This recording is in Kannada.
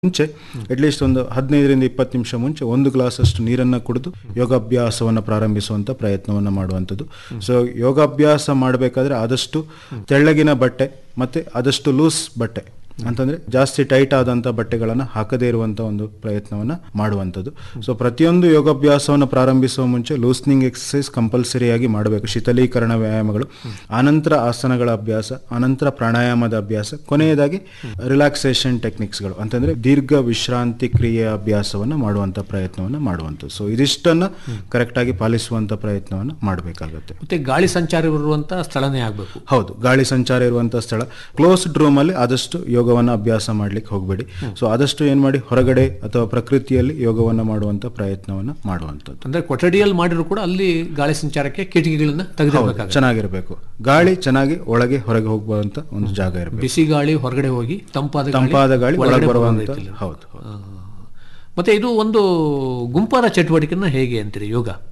ಮುಂಚೆ ಅಟ್ಲೀಸ್ಟ್ ಒಂದು ಹದಿನೈದರಿಂದ ಇಪ್ಪತ್ತು ನಿಮಿಷ ಮುಂಚೆ ಒಂದು ಗ್ಲಾಸ್ ಅಷ್ಟು ನೀರನ್ನು ಕುಡಿದು ಯೋಗಾಭ್ಯಾಸವನ್ನು ಪ್ರಾರಂಭಿಸುವಂತ ಪ್ರಯತ್ನವನ್ನು ಮಾಡುವಂಥದ್ದು ಸೊ ಯೋಗಾಭ್ಯಾಸ ಮಾಡಬೇಕಾದ್ರೆ ಆದಷ್ಟು ತೆಳ್ಳಗಿನ ಬಟ್ಟೆ ಮತ್ತೆ ಆದಷ್ಟು ಲೂಸ್ ಬಟ್ಟೆ ಅಂತಂದ್ರೆ ಜಾಸ್ತಿ ಟೈಟ್ ಆದಂತ ಬಟ್ಟೆಗಳನ್ನು ಹಾಕದೇ ಇರುವಂತ ಒಂದು ಪ್ರಯತ್ನವನ್ನ ಮಾಡುವಂಥದ್ದು ಸೊ ಪ್ರತಿಯೊಂದು ಯೋಗಾಭ್ಯಾಸವನ್ನು ಪ್ರಾರಂಭಿಸುವ ಮುಂಚೆ ಲೂಸ್ನಿಂಗ್ ಎಕ್ಸಸೈಸ್ ಕಂಪಲ್ಸರಿ ಆಗಿ ಮಾಡಬೇಕು ಶೀತಲೀಕರಣ ವ್ಯಾಯಾಮಗಳು ಆನಂತರ ಆಸನಗಳ ಅಭ್ಯಾಸ ಆನಂತರ ಪ್ರಾಣಾಯಾಮದ ಅಭ್ಯಾಸ ಕೊನೆಯದಾಗಿ ರಿಲ್ಯಾಕ್ಸೇಷನ್ ಟೆಕ್ನಿಕ್ಸ್ಗಳು ಅಂತಂದ್ರೆ ದೀರ್ಘ ವಿಶ್ರಾಂತಿ ಕ್ರಿಯೆಯ ಅಭ್ಯಾಸವನ್ನು ಮಾಡುವಂತ ಪ್ರಯತ್ನವನ್ನು ಮಾಡುವಂಥದ್ದು ಸೊ ಇದಿಷ್ಟನ್ನ ಕರೆಕ್ಟ್ ಆಗಿ ಪಾಲಿಸುವಂತ ಪ್ರಯತ್ನವನ್ನು ಮಾಡಬೇಕಾಗುತ್ತೆ ಮತ್ತೆ ಗಾಳಿ ಸಂಚಾರ ಇರುವಂತ ಸ್ಥಳನೇ ಆಗಬೇಕು ಹೌದು ಗಾಳಿ ಸಂಚಾರ ಇರುವಂತಹ ಸ್ಥಳ ಕ್ಲೋಸ್ಡ್ ರೂಮ್ ಅಲ್ಲಿ ಆದಷ್ಟು ಯೋಗವನ್ನ ಅಭ್ಯಾಸ ಮಾಡ್ಲಿಕ್ಕೆ ಹೋಗಬೇಡಿ ಸೊ ಆದಷ್ಟು ಏನ್ ಮಾಡಿ ಹೊರಗಡೆ ಅಥವಾ ಪ್ರಕೃತಿಯಲ್ಲಿ ಯೋಗವನ್ನ ಮಾಡುವಂತ ಪ್ರಯತ್ನವನ್ನ ಮಾಡುವಂಥದ್ದು ಅಂದ್ರೆ ಕೊಠಡಿಯಲ್ಲಿ ಮಾಡಿದ್ರು ಕೂಡ ಅಲ್ಲಿ ಗಾಳಿ ಸಂಚಾರಕ್ಕೆ ಕಿಟಕಿಗಳನ್ನ ತೆಗೆದಿರಬೇಕಾಗುತ್ತೆ ಚೆನ್ನಾಗಿರ್ಬೇಕು ಗಾಳಿ ಚೆನ್ನಾಗಿ ಒಳಗೆ ಹೊರಗೆ ಹೋಗುವಂತ ಒಂದು ಜಾಗ ಇರಬೇಕು ಬಿಸಿ ಗಾಳಿ ಹೊರಗಡೆ ಹೋಗಿ ತಂಪಾದ ಗಾಳಿ ತಂಪಾದ ಗಾಳಿ ಒಳಗಡೆ ಒಳಗೆ ಬರುವ ಬರುವಂತ ರೀತಿಯಲ್ಲಿ. ಹೌದು ಆ. ಮತ್ತೆ ಇದು ಒಂದು ಗುಂಪಾದ ಚಟುವಟಿಕೆನ ಹೇಗೆ ಅಂತೀರಿ ಯೋಗ